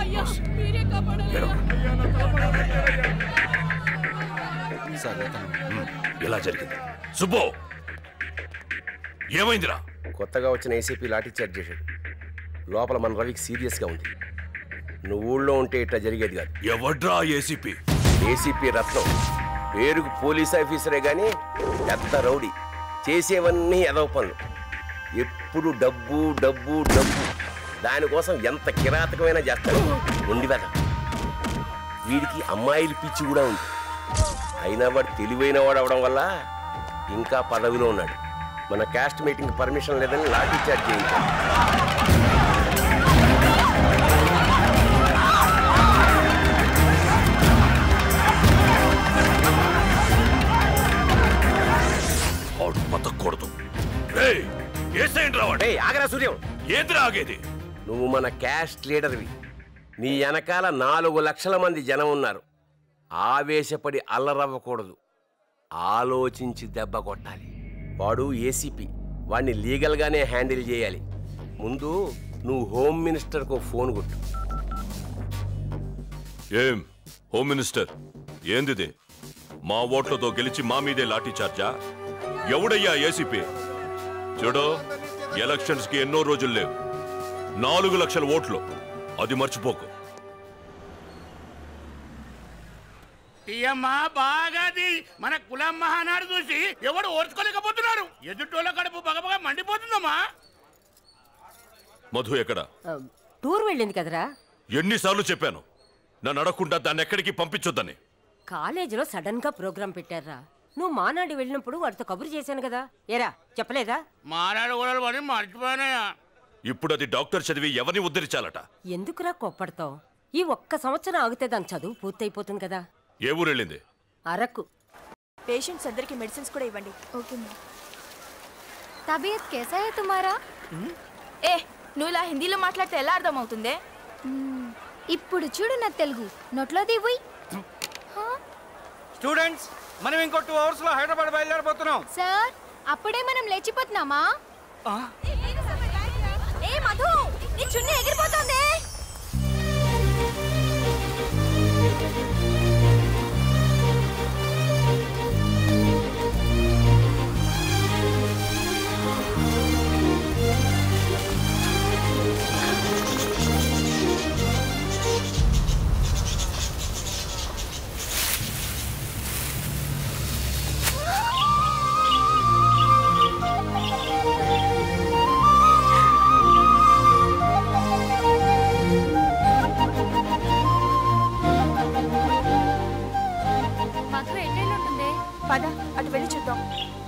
Sir వెళ్తాను. ఎలా జరిగింది సుబ్బు ఏమైందిరా కొత్తగా వచ్చిన ఏసీపీ లాఠీ చార్జ్ చేశాడు లోపల మన రవికి సీరియస్గా ఉంది నువ్వు ఊళ్ళో ఉంటే ఇట్లా జరిగేది కాదు ఎవడ్రా ఏసీపీ ఏసీపీ రత్నం పేరుకు పోలీస్ ఆఫీసరే కానీ పెద్ద రౌడీ చేసేవన్నీ ఎదవ పనులు ఎప్పుడు డబ్బు డబ్బు డబ్బు దానికోసం ఎంత కిరాతకమైనా చేస్తాడు ఉండి వెద వీడికి అమ్మాయిల పిచ్చి కూడా ఉంది అయినా వాడు తెలివైన వాడు అవడం వల్ల ఇంకా పదవిలో ఉన్నాడు మన క్యాస్ట్ మీటింగ్ పర్మిషన్ లేదని లాఠీ చార్జ్ చేయించాడు వాడు బతకూడదు రేయ్, ఏసేయండి రా వాడిని. ఏయ్, ఆగరా సూర్యం ఏందిరా ఆగేది నువ్వు మన క్యాస్ట్ లీడర్వి నీ వెనకాల నాలుగు లక్షల మంది జనం ఉన్నారు ఆవేశపడి అల్లరవ్వకూడదు ఆలోచించి దెబ్బ కొట్టాలి వాడు ఏసీపీ వాడిని లీగల్గానే హ్యాండిల్ చేయాలి ముందు నువ్వు హోమ్ మినిస్టర్కు ఫోన్ కొట్టు ఏం హోమ్ మినిస్టర్ ఏందిది మా ఓట్లతో గెలిచి మా మీదే లాఠీ చార్జా ఎవడయ్యా ఏసీపీ చూడు ఎలక్షన్స్ కి ఎన్నో రోజులు లేవు నాలుగు లక్షల ఓట్లు అది మర్చిపోకు తీయమ్మా బాగాది మన కులం మహానాడు చూసి ఎవడు ఓర్చుకోలేకపోతున్నారు ఎదుటోళ్ళ కడుపు బగబగా మండిపోతుందమ్మా మధు ఎక్కడ టూర్ వెళ్ళింది కదరా ఎన్నిసార్లు చెప్పాను నన్ను అడగకుండా దాన్ని ఎక్కడికి పంపించొద్దని కాలేజీలో సడన్ గా ప్రోగ్రాం పెట్టారా నువ్వు మానాడి వెళ్ళినప్పుడు వాడితో కబురు చేశాను కదా ఏరా చెప్పలేదా మానాడు కూడా పని మర్చిపోయానయ్యా ఇప్పుడు అది డాక్టర్ చదివి ఎవరిని ఉద్ధరించాలట ఎందుకురా కోప్పడతావు ఈ ఒక్క సంవత్సరం ఆగితే దాని చదువు పూర్తయిపోతుంది కదా ఏ ఊరు వెళ్ళింది అరకు పేషెంట్స్ అందరికి మెడిసిన్స్ కూడా ఇవ్వండి ఓకే तबीयत कैसा है तुम्हारा ఏ నువ్వు ఇలా హిందీలో మాట్లాడితే ఎలా అర్థమవుతుంది ఇప్పుడు చూడు నా తెలుగు నోట్లో దివ్వు స్టూడెంట్స్ మనం ఇంకో టూ అవర్స్ లో హైదరాబాద్ బయలుదేరబోతున్నాం సార్ అప్పుడే మనం లేచిపోతున్నామా ఏ మధు నీ చున్నీ ఎగిరిపోతుంది మధు ఎన్నెళ్ళుంటుంది పద అటు వెళ్ళి చూద్దాం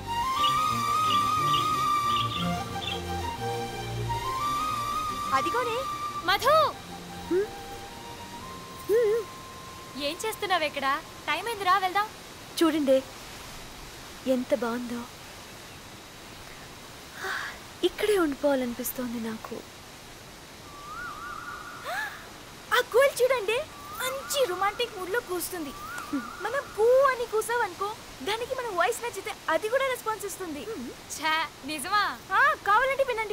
అదిగోనే మధు ఏం చేస్తున్నావు ఇక్కడ టైం అయిందిరా వెళ్దాం చూడండి ఎంత బాగుందో ఇక్కడే ఉండిపోవాలనిపిస్తోంది నాకు ఆ గోల్ చూడండి మంచి రొమాంటిక్ మూడ్ లో కూస్తుంది మనం పూ అని కూసావనుకో దానికి మన వాయిస్ నచ్చితే అది కూడా రెస్పాన్స్ ఇస్తుంది ఛా నిజమా ఆ, కావాలంటే వినండి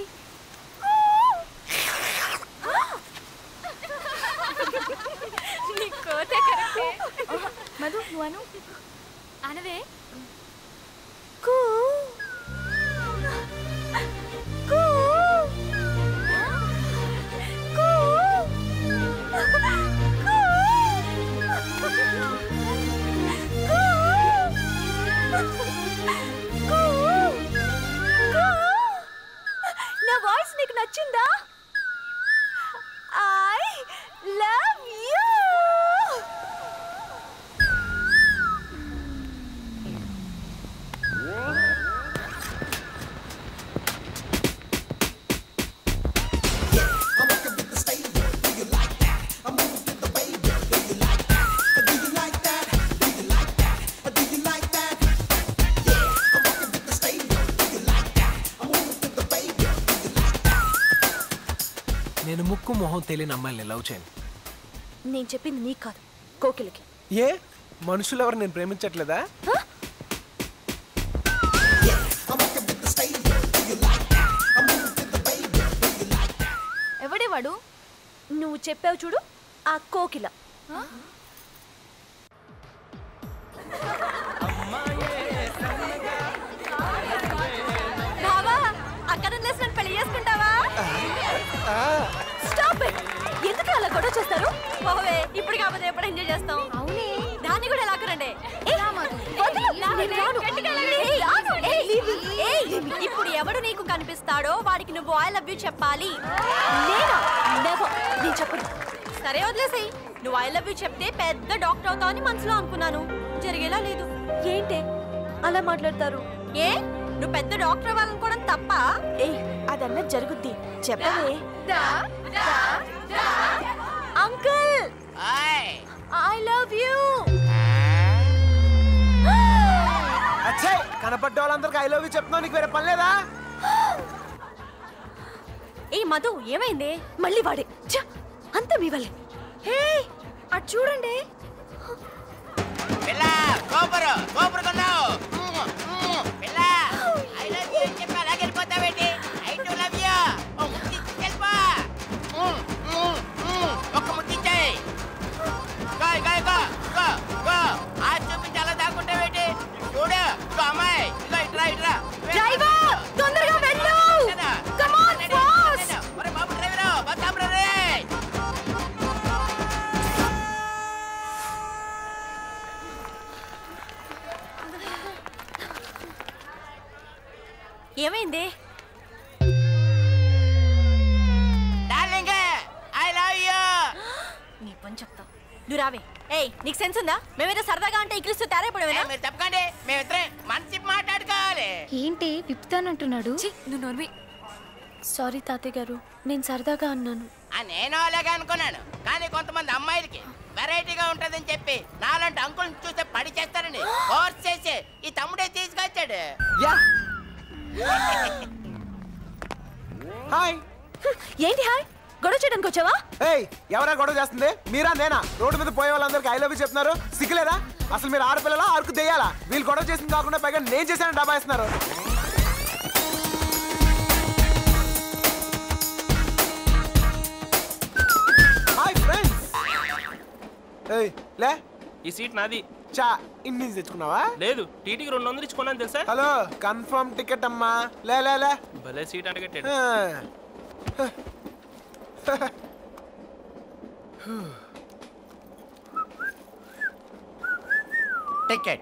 నీ కోత కరెక్టే మధు నువ్వు అను అనవే కూ కూ కూ నా వాయిస్ నీకు నచ్చిందా ఐ లవ్ యూ నేను ముక్కు మొహం తెలియని అమ్మాయిని లవ్ చేయను నేను చెప్పింది నీకు కాదు కోకిలకి ఏ మనుషులు ఎవరు నేను ప్రేమించట్లేదా ఎవడే వాడు నువ్వు చెప్పావు చూడు ఆ కోకిల బావా అక్కడ నన్ను పెళ్లి చేసుకుంటావా స్టాప్ ఇట్ ఎందుకు అలా గొడవ చేస్తారు పోవే ఇప్పుడు కాకపోతే ఎప్పుడు ఎంజాయ్ చేస్తాం అవునే దాన్ని కూడా లాక్కరండి ఇప్పుడు ఎవడు నీకు కనిపిస్తాడో వాడికి నువ్వు ఐ లవ్ యూ చెప్పాలి నేనా నెవర్ నేను చెప్పను సరే వదిలేసేయ్ నువ్వు ఐ లవ్ యూ చెప్తే పెద్ద డాక్టర్ అవుతావని మనసులో అనుకున్నాను జరిగేలా లేదు ఏంటే అలా మాట్లాడతారు ఏ నువ్వు పెద్ద డాక్టర్ అవ్వాలనుకోవడం తప్ప ఏ అదన్నా జరుగుద్ది చెప్పవే అంకుల్ ఐ లవ్ యూ అచ్చే కనపడ్డ వాళ్ళందరికి ఐ లవ్ యూ చెప్తున్నావు నీకు వేరే పని లేదా ఏ మధు ఏమైంది మళ్ళీ వాడే ఛ! అంతా మీ వల్లే హే అటు చూడండి పిల్ల సూపర్ సూపర్ కొన్నావు పిల్ల ఐ లవ్ యూ చెప్పి అలాగే వెళ్ళిపోతావేంటి ఐ టు లవ్ యూ వెళ్ళిపో ఒక్క ముట్టించాయి go go go go go ఆ చూపించి అలా దాక్కుంటావేంటి చూడు ఇగో అమ్మాయి ఇగో ఇట్రా ఇట్రా డ్రైవర్ తొందరగా వెళ్ళు కమ్ ఆన్ ఫాస్ట్ ఒరే బాబు డ్రైవరు బస్ రే ఏమైంది డార్లింగ్ ఐ లవ్ యూ నీ పని చెప్తా నువ్వు రావే ఏయ్ నీకు సెన్స్ ఉందా మేమేదో సరదాగా అంటే ఇక్కిలిస్తూ తేరైపోవడమేనా మీరు తప్పకండి మేమిద్దరం మనసి మాట్లాడుకోవాలి ఏంటి విప్పుతానంటున్నాడు నువ్వు నోర్వి సారీ తాతయ్య గారు నేను సరదాగా అన్నాను ఆ నేను అలాగే అనుకున్నాను కానీ కొంతమంది అమ్మాయిలకి వెరైటీగా ఉంటదని చెప్పి నాలాంటి అంకుల్ని చూస్తే పడి చేస్తారని ఫోర్స్ చేసి ఈ తమ్ముడే తీసుకొచ్చాడు యా హాయ్ ఏంటి హాయ్ గొడవ చేయడానికి వచ్చావా ఏయ్ ఎవరా గొడవ చేస్తుంది మీరా నేనా రోడ్డు మీద పోయే వాళ్ళందరికీ ఐ లవ్ యూ చెప్తున్నారు సిగ్గులేదా అసలు మీరు ఆడపిల్లలా అరకు దెయ్యాలా వీళ్ళు గొడవ చేసింది కాకుండా పైగా నేను చేశాను డబ్బా ఇస్తున్నారు హాయ్ ఫ్రెండ్స్ ఏయ్ లే ఈ సీట్ నాది చా ఇన్ని తెచ్చుకున్నావా లేదు టీటీకి రెండు వందలు ఇచ్చుకున్నాను తెలుసా హలో కన్ఫర్మ్ టికెట్ అమ్మా లే లే లే భలే సీట్ అడగట్టాడు ఆ. టికెట్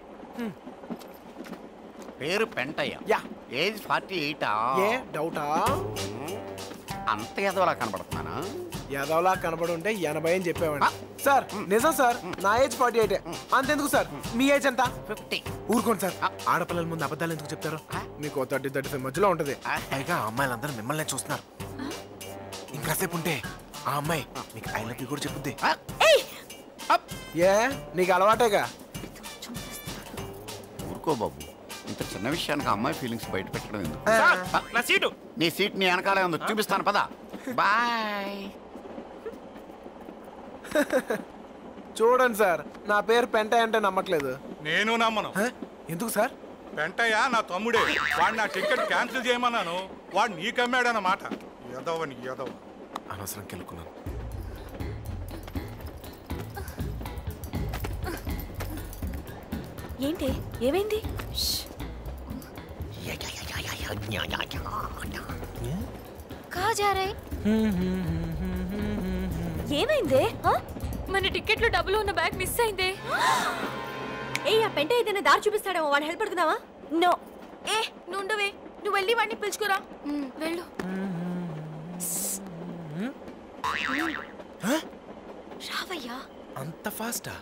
పేరు పెంటయ్య యా ఏజ్ ఫార్టీ ఎయిటా ఏ డౌటా అంత ఎదవలా కనబడుతున్నానా యాదవ్లా కనబడి ఉంటే ఎనభై అని చెప్పేవాడి సార్ నిజం సార్ నా ఏజ్ ఫార్టీ ఎయిట్ అంతెందుకు సార్ మీ ఏజ్ ఎంత ఫిఫ్టీ ఊరుకోండి సార్ ఆడపిల్లల ముందు అబద్ధాలు ఎందుకు చెప్తారు మీకు థర్టీ థర్టీ ఫైవ్ మధ్యలో ఉంటది పైగా ఆ అమ్మాయిలందరూ మిమ్మల్ని చూస్తున్నారు ఇంకాసేపు ఉంటే ఆ అమ్మాయి మీకు ఐ లవ్ యూ కూడా చెప్పుద్ది ఏ నీకు అలవాటేగా ఊరుకో బాబు ఇంత చిన్న విషయానికి అమ్మాయి ఫీలింగ్స్ బయట పెట్టడం ఎందుకు సార్, నా సీటు నీ సీట్ నీ వెనకాలే ఉంది చూపిస్తాను పదా బాయ్ చూడండి సార్ నా పేరు పెంటయ్య అంటే నమ్మట్లేదు నేను నమ్మను హ? ఎందుకు సార్ వెంటయ్య నా తమ్ముడే వాడు నా టికెట్ క్యాన్సిల్ చేయమన్నాను వాడు నీకమ్మాడన్నమాట ఎదవని ఎదవ అనవసరం కెలుకున్నాను ఏంటి ఏమైంది కా जा रहे ఏమైంది ఆ? మన టికెట్లో డబ్బులు ఉన్న బ్యాగ్ మిస్ అయిందే ఏ ఆ పెంట ఏదైనా దారి చూపిస్తాడేమో వాడిని హెల్ప్ పడుకుందావా నో ఏ నువ్వు ఉండవే నువ్వు వెళ్ళి వాడిని పిలుచుకురా వెళ్ళు రావయ్యా అంత ఫాస్టా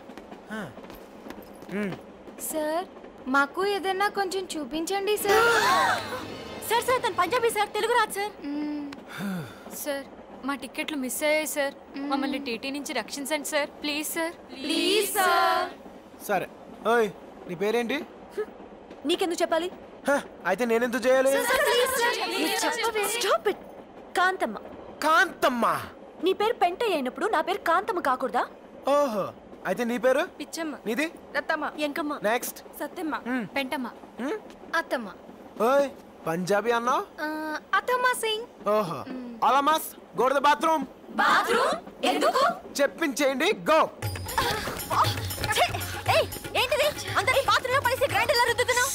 సార్ మాకు ఏదైనా కొంచెం చూపించండి సార్ సార్ సార్ తను పంజాబీ సార్ తెలుగు రాదు సార్ సార్ మా టికెట్లు మిస్ అయ్యాయి సార్ మమ్మల్ని టీటీ నుంచి రక్షించండి sir please sir please sir సరే ఓయ్ నీ పేరేంటి నీకెందుకు చెప్పాలి హ, అయితే నేనెందుకు చేయాలి స్టాప్ ఇట్ కాంతమ్మ కాంతమ్మ నీ పేరు పెంటయ్య అయినప్పుడు నా పేరు కాంతమ్మ కాకూడదా ఓహో అయితే నీ పేరు పిచ్చమ్మ నీది రత్తమ్మ ఎంకమ్మ నెక్స్ట్ సత్యమ్మ పెంటమ్మ అత్తమ్మ ఓయ్ పంజాబీ అన్నావు ఆ, అత్తమ్మ సింగ్ ఓహో అలామాస్ go to the bathroom bathroom ఎందుకు చెప్పించేయండి గో ఛీ! ఏయ్, ఏంటిది అందరి బాత్రూంలో పడేసి గ్రైండర్లో రుద్దుతున్నావు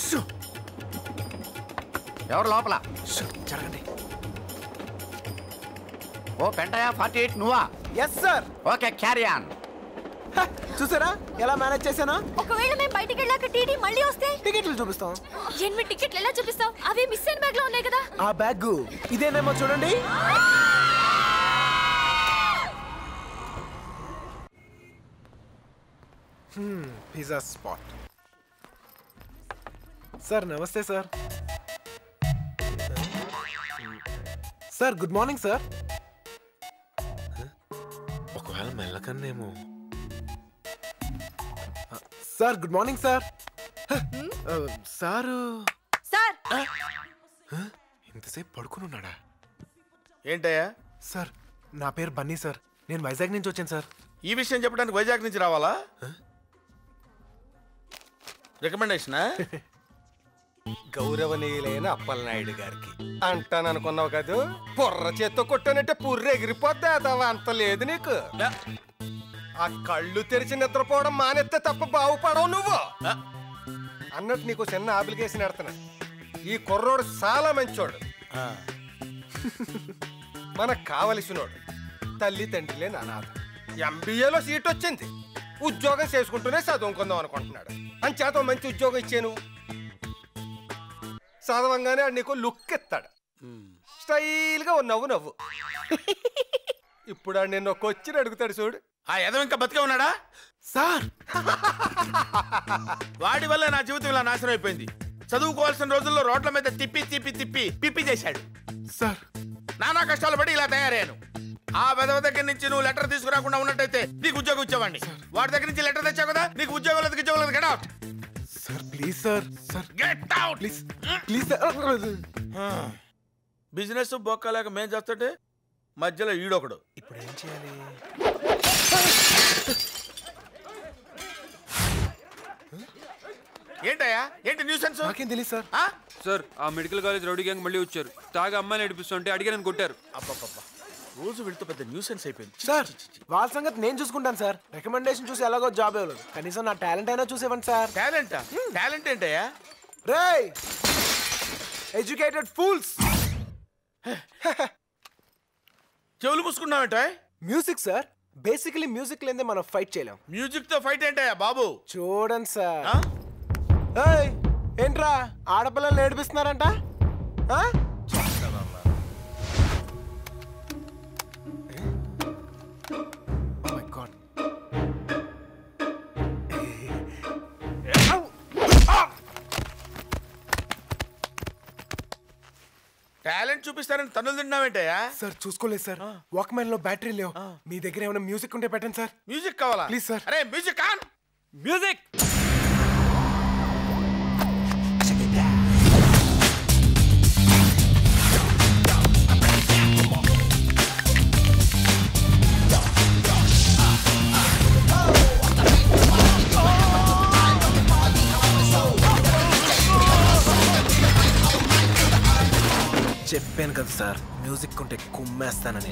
ఎవరు లోపల జరగండి ఓ పెంటయా ఫార్టీ ఎయిట్ నువ్వా yes sir okay carry on చూసారా ఎలా మేనేజ్ చేశానా ఒకవేళ మేము బయటికి వెళ్ళాక టీడీ మళ్ళీ వస్తే టికెట్లు చూపిస్తాం ఎనిమిది టికెట్లు ఎలా చూపిస్తావు అవి మిస్ అయిన బ్యాగ్ లో ఉన్నాయి కదా ఆ బ్యాగ్ ఇదేనేమో చూడండి పిజ్జా స్పాట్ సార్ నమస్తే sir sir good morning sir ఒకవేళ మెల్లకన్నేమో sir good morning sir sir sir ఇంతసేపు పడుకుని ఉన్నాడా ఏంటయ్యా సార్ నా పేరు బన్నీ సార్ నేను వైజాగ్ నుంచి వచ్చాను సార్ ఈ విషయం చెప్పడానికి వైజాగ్ నుంచి రావాలా రికమెండేషనా గౌరవనీయులైన అప్పలనాయుడు గారికి అంటాననుకున్నావు కదూ బుర్ర చేత్తో కొట్టానంటే పుర్రె ఎగిరిపోద్దా అదవా అంత లేదు నీకు ఆ కళ్ళు తెరిచి నిద్రపోవడం మానేస్తే తప్ప బాగుపడవు నువ్వు అన్నట్టు నీకు చిన్న అప్లికేషన్ ఎడుతున్నా ఈ కుర్రోడు చాలా మంచోడు మనకు కావలసినోడు తల్లి తండ్రి లేని అనాథ ఎంబీఏలో సీట్ వచ్చింది ఉద్యోగం చేసుకుంటూనే చదువుకుందాం అనుకుంటున్నాడు అంచేత ఓ మంచి ఉద్యోగం ఇచ్చాను చదవంగానే ఆడు నీకు లుక్ ఇస్తాడు స్టైల్గా ఓ నవ్వు నవ్వు ఇప్పుడు ఆడు నిన్న ఒక వచ్చి అడుగుతాడు చూడు ఆ ఎదవ ఇంకా బతికే ఉన్నాడా సార్ వాడి వల్ల నా జీవితం ఇలా నాశనం అయిపోయింది చదువుకోవాల్సిన రోజుల్లో రోడ్ల మీద తిప్పి తిప్పి తిప్పి పిప్పి చేశాడు సార్ నానా కష్టాలు పడి ఇలా తయారయ్యాను ఆ వెదవ దగ్గర నుంచి నువ్వు లెటర్ తీసుకురాకుండా ఉన్నట్టయితే నీకు ఉద్యోగం ఇచ్చేవాడిని వాడి దగ్గర నుంచి లెటర్ తెచ్చావు కదా నీకు ఉద్యోగం లేదు ఉద్యోగం లేదు get out sir please sir sir get out please please sir business బొక్కలేక మేం చేస్తుంటే మధ్యలో ఈడొకడు ఇప్పుడు ఏం చేయాలి ఏంటయ్యా ఏంటి న్యూసెన్స్ నాకేం తెలియదు సార్ సార్ ఆ మెడికల్ కాలేజ్ రౌడీ గ్యాంగ్ మళ్ళీ వచ్చారు తాగా అమ్మాయిని నడిపిస్తుంటే అడిగి నన్ను కొట్టారు అబ్బబ్బబ్బా రోజు వీళ్ళతో పెద్ద న్యూసెన్స్ అయిపోయింది సార్ వాళ్ళ సంగతి నేను చూసుకుంటాను సార్ రికమెండేషన్ చూసి ఎలాగో జాబ్ ఇవ్వలేదు కనీసం నా టాలెంట్ అయినా చూసేవండి సార్ టాలెంట్ టాలెంట్ ఏంటయ్యా రేయ్ ఎడ్యుకేటెడ్ ఫూల్స్ చెవులు మూసుకున్నావేంట మ్యూజిక్ సార్ బేసికలీ మ్యూజిక్ లేదే మనం ఫైట్ చేయలేం మ్యూజిక్ తో ఫైట్ ఏంటయ్యా బాబు చూడండి సార్ ఏయ్, ఏంట్రా ఆడపిల్లలు నేర్పిస్తున్నారంట ఆ? Oh my God. టాలెంట్ చూపిస్తారని తన్నులు తిన్నావేంటయ్యా సార్ చూసుకోలేదు సార్ వాక్మెన్ లో బ్యాటరీ లేవు మీ దగ్గర ఏమైనా మ్యూజిక్ ఉంటే పెట్టండి సార్ మ్యూజిక్ కావాలా ప్లీజ్ సార్ అరే మ్యూజిక్ ఆన్ మ్యూజిక్ చెప్పాను కదా సార్ మ్యూజిక్ ఉంటే కుమ్మేస్తానని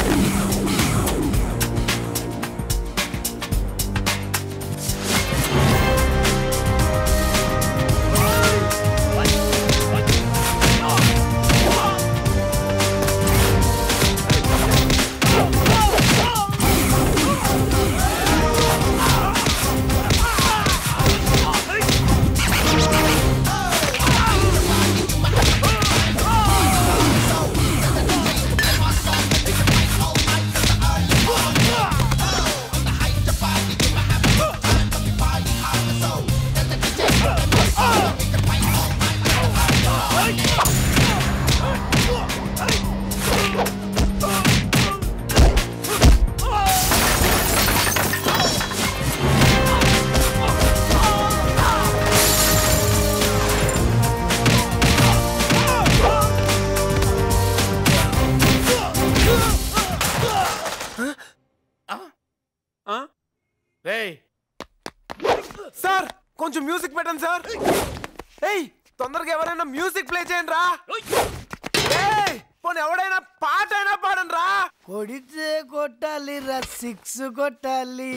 రేయ్ సార్ కొంచెం మ్యూజిక్ పెట్టండి సార్ ఏయ్ తొందరగా ఎవరైనా మ్యూజిక్ ప్లే చేయండి రా ఏయ్ పోనీ ఎవడైనా పాట అయినా పాడండి రా కొడితే కొట్టాలి రా సిక్స్ కొట్టాలి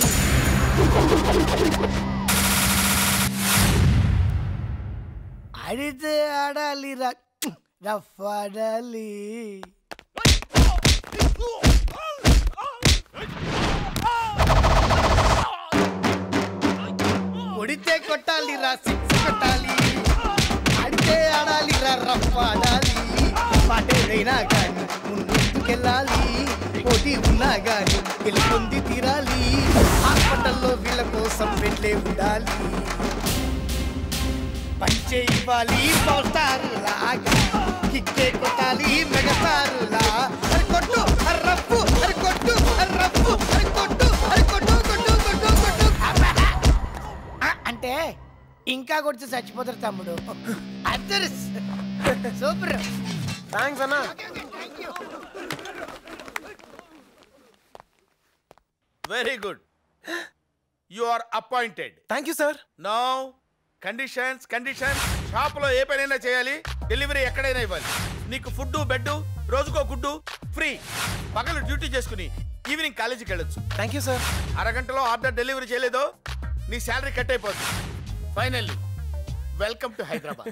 ఆడితే ఆడాలి రా- రఫ్ ఆడాలి కొడితే కొట్టాలి రా సిక్స్ కొట్టాలి ఆడితే ఆడాలి రా రఫ్ ఆడాలి పాటేదైనా కానీ ముందుకెళ్ళాలి పోటీ ఉన్నా గాని గెలుపొంది తీరాలి హాస్పిటల్లో వీళ్ళ కోసం వెళ్ళే ఉండాలి పంచే ఇవ్వాలి పవర్ స్టార్ లాగా కిక్కే కొట్టాలి మెగస్టారులా అరే కొట్టు అరే రఫ్ఫు అరే కొట్టు అరే రఫ్ఫు అరే కొట్టు అరే కొట్టు కొట్టు కొట్టు కొట్టు అబ్బా! ఆ, అంటే ఇంకా కొడితే చచ్చిపోతారు తమ్ముడు అద్దరు సూపర్ థ్యాంక్స్ అన్నా very good you are appointed thank you sir no conditions conditions shop లో ఏ పనైనా చేయాలి డెలివరీ ఎక్కడైనా ఇవ్వాలి నీకు ఫుడ్ బెడ్ రోజుకో గుడ్డు ఫ్రీ పగలు డ్యూటీ చేసుకుని ఈవినింగ్ కాలేజీకి వెళ్ళొచ్చు థ్యాంక్ యూ సార్ అరగంటలో ఆర్డర్ డెలివరీ చేయలేదో నీ శాలరీ కట్ అయిపోతుంది ఫైనల్లీ వెల్కమ్ టు హైదరాబాద్